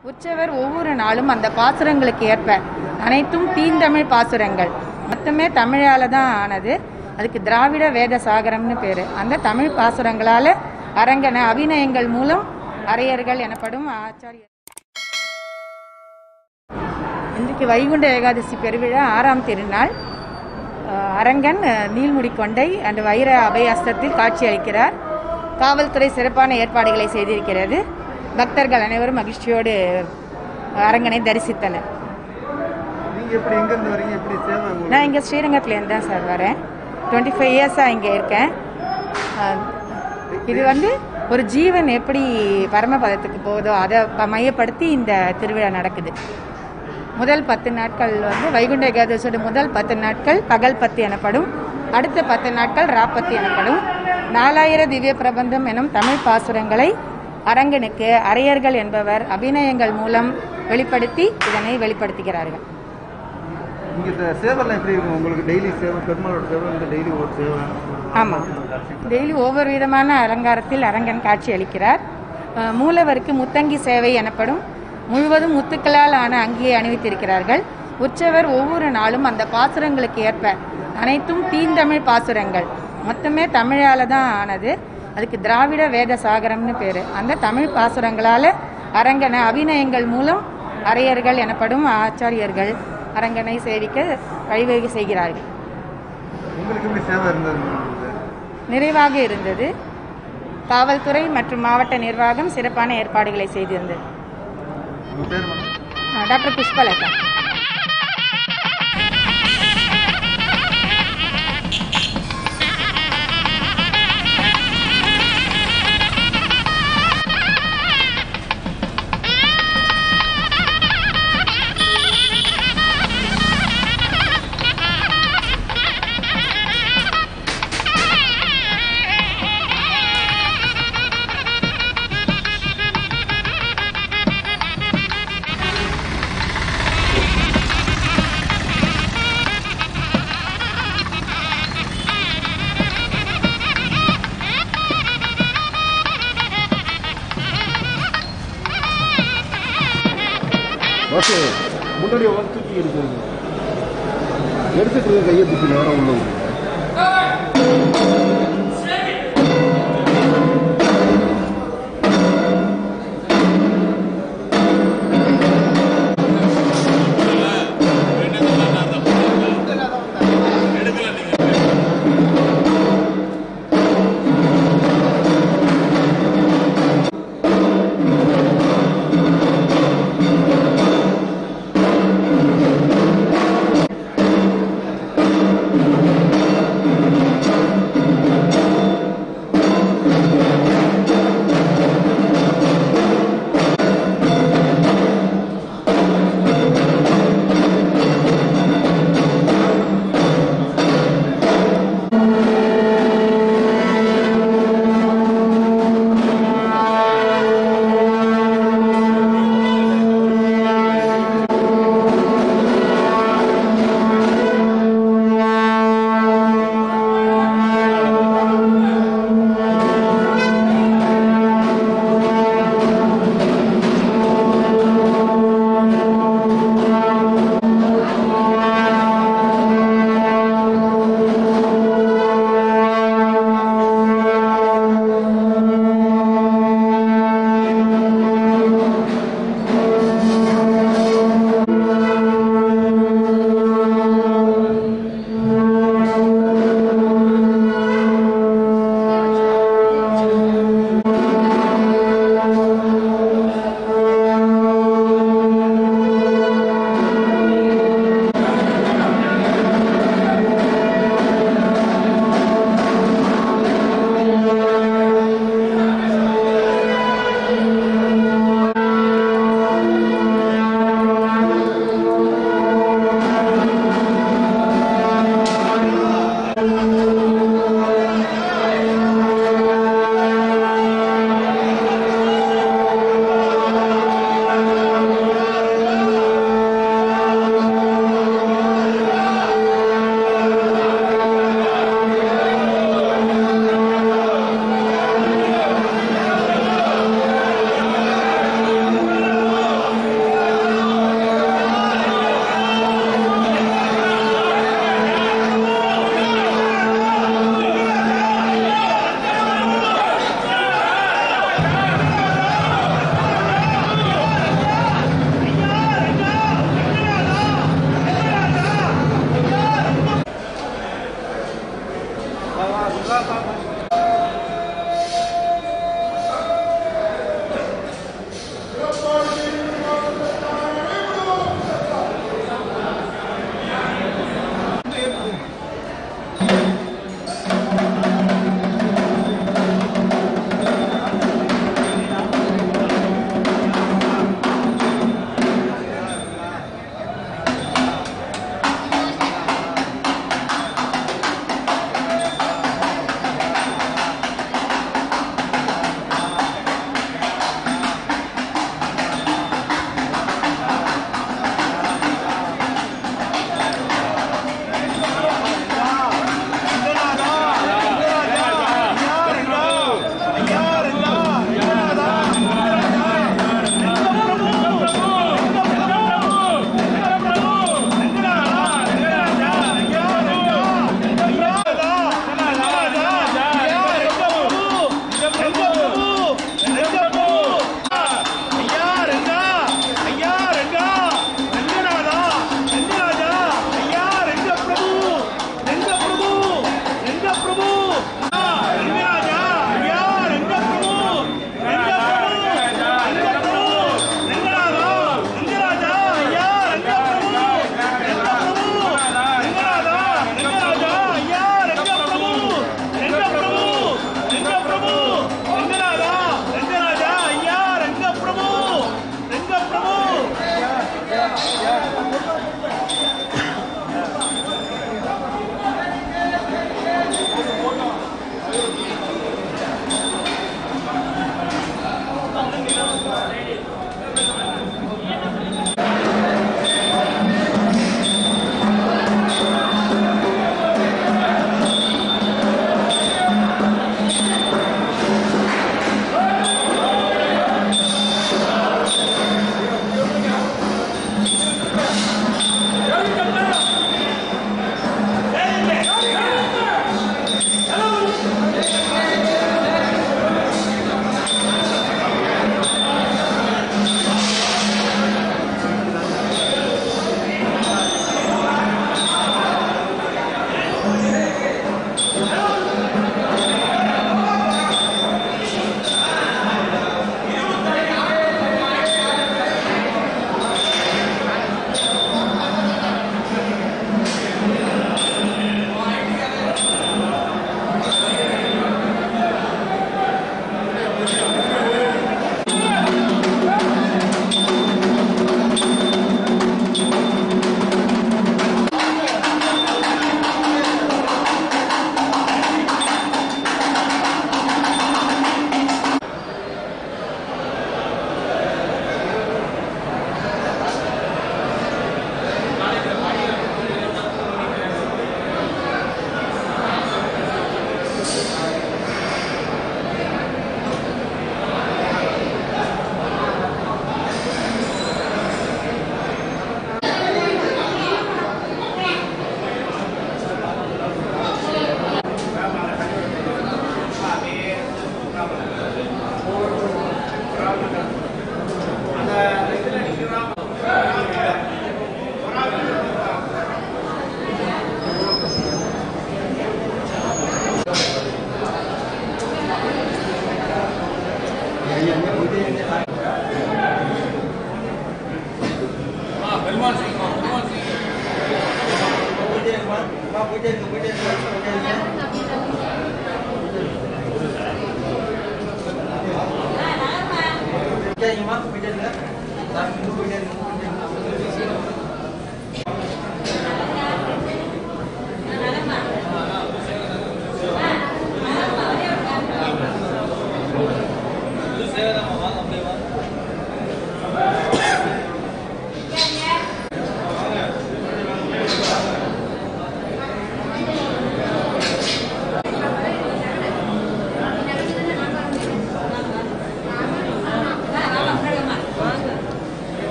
உற்சவர் ஒவ்வொரு நாளும் அந்த பாசுரங்களுக்கு ஏற்ப அனைத்தும் தீந்தமிழ் பாசுரங்கள் மொத்தமே தமிழால தான் ஆனது அதுக்கு திராவிட வேத சாகரம்னு பேரு அந்த தமிழ் பாசுரங்களால அரங்கன அபிநயங்கள் மூலம் அரையர்கள் எனப்படும் ஆச்சாரியர் இன்றைக்கு வைகுண்ட ஏகாதசி பெருவிழா ஆறாம் திருநாள் அஹ், அரங்கன் அஹ், நீள்முடி கொண்டை அந்த வைர அபயாஸ்தத்தில் காட்சி அளிக்கிறார் காவல்துறை சிறப்பான ஏற்பாடுகளை செய்திருக்கிறது பக்தர்கள் அனைவரும் மகிழ்ச்சியோடு அஹ், அரங்கனை தரிசித்தனர் நீங்க எப்படி எங்க இருந்து வரீங்க எப்படி சேவை உங்களுக்கு? நான் இங்கே ஸ்ரீரங்கத்துலேருந்து தான் சார் வரேன் டுவெண்ட்டி ஃபைவ் இயர்ஸாக இங்கே இருக்கேன் அஹ், இது வந்து ஒரு ஜீவன் எப்படி பரமபதத்துக்கு போகுதோ அதை ப- மையப்படுத்தி இந்த திருவிழா நடக்குது முதல் பத்து நாட்கள் வந்து வைகுண்ட ஏகாதசியோட முதல் பத்து நாட்கள் பகல் பத்து எனப்படும் அடுத்த பத்து நாட்கள் ராப்பத்து எனப்படும் நாலாயிர திவ்ய பிரபந்தம் எனும் தமிழ் பாசுரங்களை அரங்கனுக்கு அரையர்கள் என்பவர் அபிநயங்கள் மூலம் வெளிப்படுத்தி இதனை வெளிப்படுத்துகிறார்கள் இங்க இந்த சேவைலாம் எப்படி இருக்கும் உங்களுக்கு டெய்லி சேவை பெருமாளோட சேவை இந்த டெய்லி ஒரு சேவை ஆமாம் டெய்லி ஒவ்வொரு விதமான அலங்காரத்தில் அரங்கன் காட்சி அளிக்கிறார் அஹ், மூலவருக்கு முத்தங்கி சேவை எனப்படும் முழுவதும் முத்துக்களால் ஆன அங்கியை அணிவித்திருக்கிறார்கள் உற்சவர் ஒவ்வொரு நாளும் அந்த பாசுரங்களுக்கு ஏற்ப அனைத்தும் தீந்தமிழ் பாசுரங்கள் மொத்தமே தமிழால தான் ஆனது அதுக்கு திராவிட வேத சாகரம்னு பேரு அந்த தமிழ் பாசுரங்களால அரங்கன அபிநயங்கள் மூலம் அரையர்கள் எனப்படும் ஆச்சாரியர்கள் அரங்கனை சேவிக்க வழிவகை செய்கிறார்கள் உங்களுக்கு எப்படி சேவை இருந்தது உங்களுக்கு? நிறைவாக இருந்தது காவல்துறை மற்றும் மாவட்ட நிர்வாகம் சிறப்பான ஏற்பாடுகளை செய்திருந்தது உங்க பேர் மேடம் அஹ் டாக்டர் புஷ்பலதா பஸ் முன்னாடி வந்து தூக்கி எடுக்கிறது எடுத்துட்டு இருக்க கையை பிடிச்சி நேரம் உள்ள விடுங்க.